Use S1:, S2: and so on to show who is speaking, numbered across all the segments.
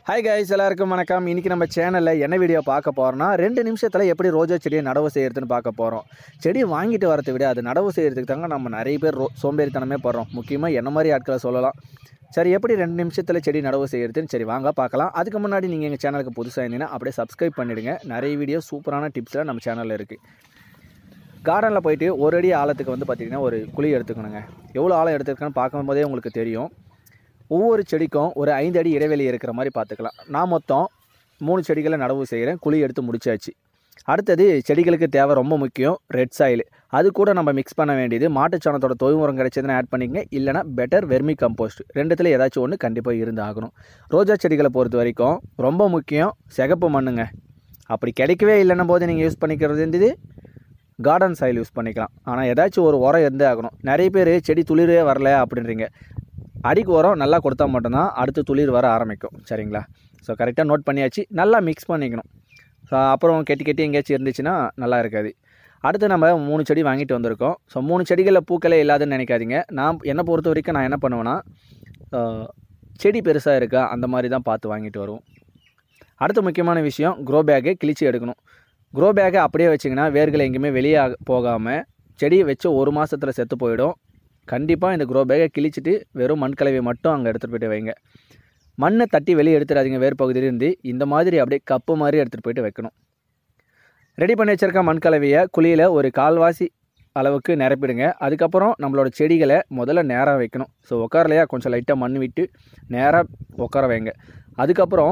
S1: hi guys எல்லாருக்கும் வணக்கம் இன்றைக்கி நம்ம சேனலில் என்ன வீடியோ பார்க்க போகிறோம்னா ரெண்டு நிமிஷத்தில் எப்படி ரோஜா செடியை நடவு செய்யறதுன்னு பார்க்க போகிறோம் செடி வாங்கிட்டு வரதை விட அது நடவு செய்கிறதுக்கு தாங்க நம்ம நிறைய பேர் ரோ சோம்பேறித்தனமே போடுறோம் முக்கியமாக என்ன மாதிரி ஆட்களை சொல்லலாம் சரி எப்படி ரெண்டு நிமிஷத்தில் செடி நடவு செய்யறதுன்னு சரி வாங்க பார்க்கலாம் அதுக்கு முன்னாடி நீங்கள் எங்கள் சேனலுக்கு புதுசாக இருந்தீங்கன்னா அப்படியே சப்ஸ்கிரைப் பண்ணிவிடுங்க நிறைய வீடியோ சூப்பரான டிப்ஸ்லாம் நம்ம சேனலில் இருக்குது கார்டனில் போயிட்டு ஒரு அடி ஆழத்துக்கு வந்து பார்த்திங்கன்னா ஒரு குழி எடுத்துக்கணுங்க எவ்வளோ ஆழம் எடுத்துருக்கேன்னு பார்க்கும்போதே உங்களுக்கு தெரியும் ஒவ்வொரு செடிக்கும் ஒரு ஐந்து அடி இடைவெளி இருக்கிற மாதிரி பார்த்துக்கலாம் நான் மொத்தம் மூணு செடிகளை நடவு செய்கிறேன் குழி எடுத்து முடிச்சாச்சு அடுத்தது செடிகளுக்கு தேவை ரொம்ப முக்கியம் ரெட் சாயில் அது கூட நம்ம மிக்ஸ் பண்ண வேண்டியது மாட்டுச்சாணத்தோட தொழு உரம் கிடைச்சதுன்னா ஆட் பண்ணிங்க இல்லைனா பெட்டர் வெர்மி கம்போஸ்ட் ரெண்டுத்தில் ஏதாச்சும் ஒன்று கண்டிப்பாக இருந்து ஆகணும் ரோஜா செடிகளை பொறுத்த வரைக்கும் ரொம்ப முக்கியம் சிகப்பு மண்ணுங்க அப்படி கிடைக்கவே இல்லைன்னும் போது நீங்கள் யூஸ் பண்ணிக்கிறது இருந்தது கார்டன் சாயில் யூஸ் பண்ணிக்கலாம் ஆனால் ஏதாச்சும் ஒரு உரம் இருந்தே ஆகணும் நிறைய பேர் செடி துளிரே வரல அப்படின்றீங்க அடிக்கு உரம் நல்லா கொடுத்தா மட்டும்தான் அடுத்து துளிர் வர ஆரம்பிக்கும் சரிங்களா ஸோ கரெக்டாக நோட் பண்ணியாச்சு நல்லா மிக்ஸ் பண்ணிக்கணும் ஸோ அப்புறம் கெட்டி கெட்டி எங்கேயாச்சும் இருந்துச்சுன்னா நல்லா இருக்காது அடுத்து நம்ம மூணு செடி வாங்கிட்டு வந்திருக்கோம் ஸோ மூணு செடிகளில் பூக்களே இல்லாதுன்னு நினைக்காதீங்க நான் என்னை பொறுத்த வரைக்கும் நான் என்ன பண்ணுவேன்னா ஆஹ், செடி பெருசாக இருக்கா அந்த மாதிரி தான் பார்த்து வாங்கிட்டு வருவோம் அடுத்த முக்கியமான விஷயம் க்ரோ பேக்கை கிழிச்சு எடுக்கணும் க்ரோ பேக்கை அப்படியே வச்சிங்கன்னா வேர்களை எங்கேயுமே வெளியே போகாமல் செடி வச்சு ஒரு மாதத்தில் செத்து போயிடும் கண்டிப்பாக இந்த க்ரோ பேக்கை கிழிச்சிட்டு வெறும் மண் கலவையை மட்டும் அங்கே எடுத்துகிட்டு போயிட்டு வைங்க மண்ணை தட்டி வெளியே எடுத்துடாதீங்க வேறு பகுதியிலிருந்து இந்த மாதிரி அப்படியே கப்பு மாதிரி எடுத்துகிட்டு போயிட்டு வைக்கணும் ரெடி பண்ணி வச்சிருக்க மண் கலவையை குழியில் ஒரு கால்வாசி அளவுக்கு நிரப்பிடுங்க அதுக்கப்புறம் நம்மளோட செடிகளை முதல்ல நேராக வைக்கணும் ஸோ உட்காரலையா கொஞ்சம் லைட்டாக மண் விட்டு நேராக உட்கார வைங்க அதுக்கப்புறம்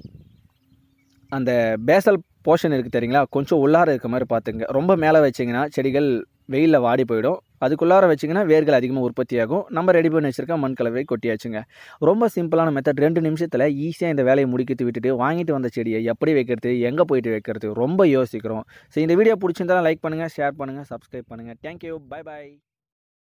S1: அந்த பேசல் போர்ஷன் இருக்குது தெரியுங்களா கொஞ்சம் உள்ளார இருக்க மாதிரி பார்த்துங்க ரொம்ப மேலே வச்சிங்கன்னா செடிகள் வெயிலில் வாடி போயிடும் அதுக்குள்ளார வச்சிங்கன்னா வேர்கள் அதிகமாக உற்பத்தி ஆகும் நம்ம ரெடி பண்ணி வச்சுருக்க மண் கலவை கொட்டியாச்சுங்க ரொம்ப சிம்பிளான மெத்தட் ரெண்டு நிமிஷத்தில் ஈஸியாக இந்த வேலையை முடிக்கிட்டு விட்டுட்டு வாங்கிட்டு வந்த செடியை எப்படி வைக்கிறது எங்கே போயிட்டு வைக்கிறது ரொம்ப யோசிக்கிறோம் ஸோ இந்த வீடியோ பிடிச்சிருந்தாலும் லைக் பண்ணுங்கள் ஷேர் பண்ணுங்கள் சப்ஸ்கிரைப் பண்ணுங்கள் தேங்க்யூ பை பாய்